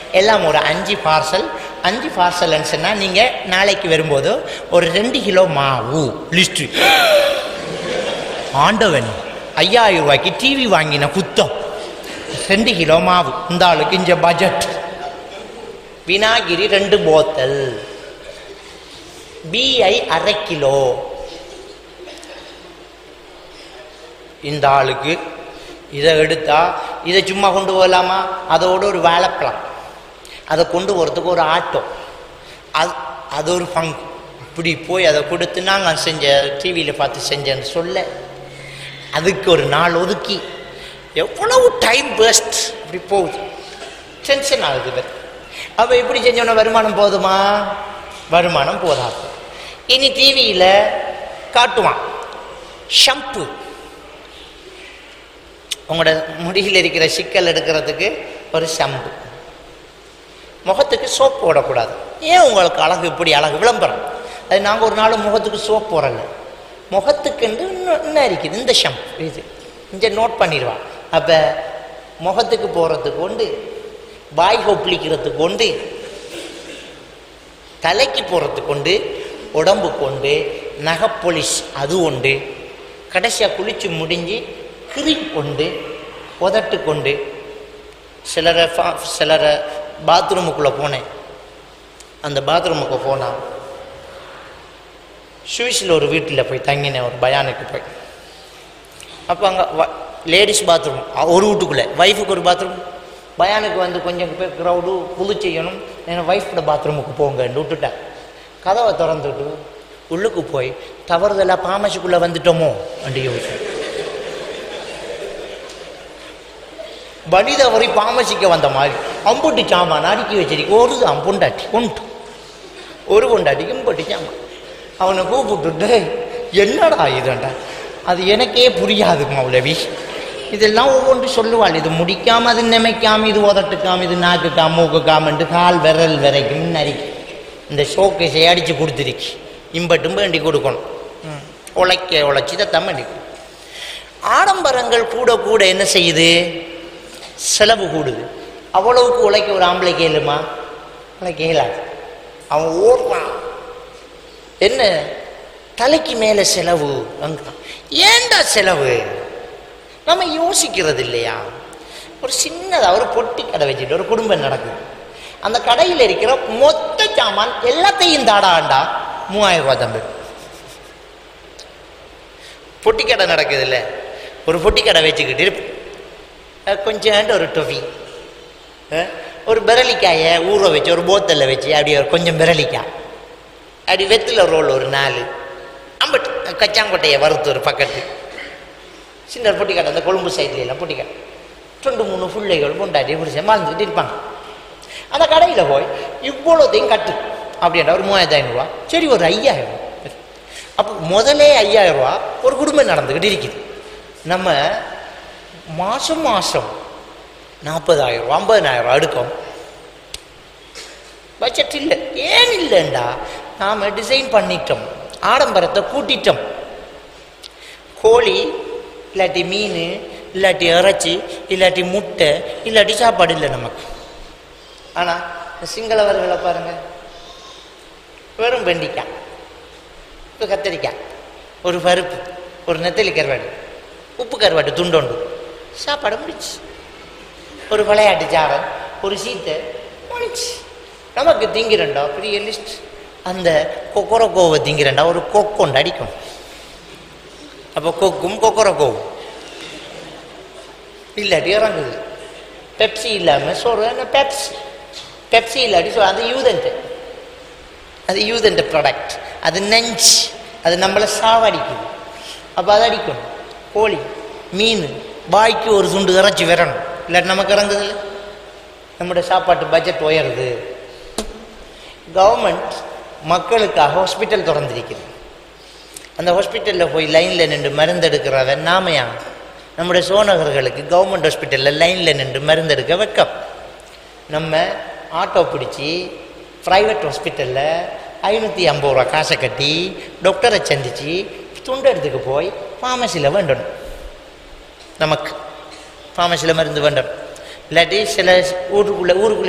எல்லாம் ஒரு அஞ்சு பார்சல் அஞ்சு பார்சல்னு சொன்னால் நீங்கள் நாளைக்கு வரும்போது ஒரு ரெண்டு கிலோ மாவு லிஸ்ட்டு ஆண்டவன் ஐயாயிரம் ரூபாய்க்கு டிவி வாங்கின குத்தம் ரெண்டு கிலோ மாவு இந்த ஆளுக்கு இஞ்ச பட்ஜெட் வினாகிரி ரெண்டு போத்தல் பிஐ அரை கிலோ இந்த ஆளுக்கு இதை எடுத்தா இதை சும்மா கொண்டு போகலாமா அதோட ஒரு வாழைப்பழம் அதை கொண்டு போகிறதுக்கு ஒரு ஆட்டோ அது அது ஒரு பங்கு இப்படி போய் அதை கொடுத்து நாங்கள் செஞ்ச டிவியில் பார்த்து செஞ்சேன்னு சொல்ல அதுக்கு ஒரு நாள் ஒதுக்கி எவ்வளவு டைம் வேஸ்ட் இப்படி போகுது டென்ஷன் ஆகுது பேர் அப்போ இப்படி செஞ்சோன்னா வருமானம் போதுமா வருமானம் போதாது இனி டிவியில் காட்டுவான் ஷம்பு உங்களோட முடியில் இருக்கிற சிக்கல் எடுக்கிறதுக்கு ஒரு ஷம்பு முகத்துக்கு சோப் போடக்கூடாது ஏன் உங்களுக்கு அழகு இப்படி அழகு விளம்பரம் அது நாங்கள் ஒரு நாள் முகத்துக்கு சோப் போடலை முகத்துக்குண்டு இன்னும் இன்னும் இருக்குது இந்த ஷம்பு இது இங்கே நோட் பண்ணிடுவான் அப்போ முகத்துக்கு போகிறதுக்கு உண்டு வாய் கொப்பளிக்கிறதுக்கு உண்டு தலைக்கு போகிறதுக்கு உண்டு உடம்பு கொண்டு நகைப்பொலிஷ் அது உண்டு கடைசியாக குளித்து முடிஞ்சு கிரீம் கொண்டு உதட்டு கொண்டு சிலரை ஃபா- சிலரை பாத்ரூமுக்குள்ளே போனேன் அந்த பாத்ரூமுக்கு போனால் சுவிஸில் ஒரு வீட்டில் போய் தங்கினேன் ஒரு பயானுக்கு போய் அப்போ அங்கே லேடிஸ் பாத்ரூம் ஒரு வீட்டுக்குள்ளே ஒய்ஃபுக்கு ஒரு பாத்ரூம் பயானுக்கு வந்து கொஞ்சம் பேர் க்ரௌடு புது செய்யணும் என் ஒய்ஃபோட பாத்ரூமுக்கு போங்கன்னு விட்டுட்டேன் கதவை திறந்துட்டு உள்ளுக்கு போய் தவறுதலாக பாமசிக்குள்ளே வந்துட்டோமோ அப்படி யோசிச்சேன் வழி தவறி பாமசிக்க வந்த மாதிரி அம்புட்டி சாமான் அடுக்கி வச்சிருக்கு ஒரு தான் பொண்டாட்டி கொண்டு ஒரு பொண்டாட்டிக்கு இம்புட்டி சாமான் அவனை கூப்பிட்டுட்டு என்னடா இதுண்டா அது எனக்கே புரியாது மௌலவி இதெல்லாம் ஒவ்வொன்று சொல்லுவாள் இது முடிக்காம அது நிமைக்காம இது உதட்டுக்காம இது நாக்குக்காம மூக்குக்காமன்ட்டு கால் விரல் வரைக்கும் நரிக்கு இந்த ஷோக்கேஸை அடித்து கொடுத்துருக்கு இம்பட்டும் வேண்டி கொடுக்கணும் ம். உழைக்க உழைச்சி இதை தான் வேண்டி கொடுக்கணும். ஆடம்பரங்கள் கூட கூட என்ன செய்யுது செலவு கூடுது அவ்வளவுக்கு உழைக்க ஒரு ஆம்பளை கேளுமா உழைக்க இயலாது அவன் ஓடுறான் என்ன தலைக்கு மேலே செலவு அங்க ஏன்டா செலவு நம்ம யோசிக்கிறது இல்லையா ஒரு சின்னதாக ஒரு பொட்டி கடை வச்சுட்டு ஒரு குடும்பம் நடக்குது அந்த கடையில் இருக்கிற மொத்த சாமான் எல்லாத்தையும் தாடாண்டா மூவாயிரம் ரூபாய் தம்பி பொட்டி கடை நடக்குது இல்லை ஒரு பொட்டி கடை வச்சுக்கிட்டு அஹ் கொஞ்சோண்டு ஒரு டொஃபி அஹ் ஒரு பிரலிக்காயை ஊற வச்சு ஒரு போத்தலில் வச்சு அப்படியே ஒரு கொஞ்சம் பிரலிக்காய் அப்படி வெத்தில ரோல் ஒரு நாலு அம்பட் கச்சாங்கொட்டையை வறுத்து ஒரு பக்கத்து சின்ன பொட்டி கடை அந்த கொழும்பு சைட்ல எல்லாம் பொட்டி கடை ரெண்டு மூணு பிள்ளைகள் பொண்டாட்டி பிடிச்ச வாழ்ந்துக்கிட்டு இருப்பாங்க அந்த கடையில் போய் இவ்வளோத்தையும் கட்டு அப்படின்ற ஒரு மூவாயிரத்து ஐநூறுரூவா சரி ஒரு ஐயாயிரம் ரூபா அப்போ முதலே ஐயாயிரம் ரூபா ஒரு குடும்பம் நடந்துக்கிட்டு இருக்குது நம்ம மாதம் மாதம் நாற்பதாயிரம் ரூபா ஐம்பதனாயிரம் ரூபா எடுக்கும் பட்ஜெட் இல்லை ஏன் இல்லைண்டா நாம் டிசைன் பண்ணிட்டோம் ஆடம்பரத்தை கூட்டிட்டோம் கோழி இல்லாட்டி மீன் இல்லாட்டி இறைச்சி இல்லாட்டி முட்டை இல்லாட்டி சாப்பாடு இல்லை நமக்கு ஆனால் சிங்களவர்களை பாருங்க வெறும் வெண்டிக்காய் ஒரு கத்திரிக்காய் ஒரு பருப்பு ஒரு நெத்தலி கருவாடு உப்பு கருவாடு துண்டோண்டு சாப்பாடு முடிச்சு ஒரு விளையாட்டு சாரன் ஒரு சீத்தை முடிச்சு நமக்கு திங்கிறண்டா பெரிய லிஸ்ட் அந்த கொக்கரக்கோவை திங்கிறண்டா ஒரு கொக்கொண்டு அடிக்கும் அப்போ கொக்கும் கொக்கரக்கோவும் இல்லாட்டி இறங்குது பெப்சி இல்லாமல் சோறு என்ன பெப்சி பெப்சி இல்லாட்டி சோ அது யூதன்ட்டு அது யூதன்ட் ப்ராடக்ட் அது நெஞ்சு அது நம்மளை சாவடிக்குது அப்போ அதை அடிக்கணும் கோழி மீன் வாய்க்கு ஒரு துண்டு இறைச்சி வரணும் இல்லாட்டி நமக்கு இறங்குது இல்லை நம்முடைய சாப்பாட்டு பட்ஜெட் உயருது கவர்மெண்ட் மக்களுக்காக ஹாஸ்பிட்டல் திறந்திருக்குது அந்த ஹாஸ்பிட்டலில் போய் லைனில் நின்று மருந்து எடுக்கிறவன் நாமையா நம்முடைய சோனகர்களுக்கு கவர்மெண்ட் ஹாஸ்பிட்டலில் லைனில் நின்று மருந்து எடுக்க வெக்கம் நம்ம ஆட்டோ பிடிச்சி ப்ரைவேட் ஹாஸ்பிட்டலில் ஐநூற்றி ஐம்பது ரூபா காசை கட்டி டாக்டரை சந்தித்து துண்டெடுத்துக்கு போய் ஃபார்மசியில் வேண்டணும் நமக்கு ஃபார்மசியில் மருந்து வேண்டணும் இல்லாட்டி சில ஊருக்குள்ளே ஊருக்குள்ளே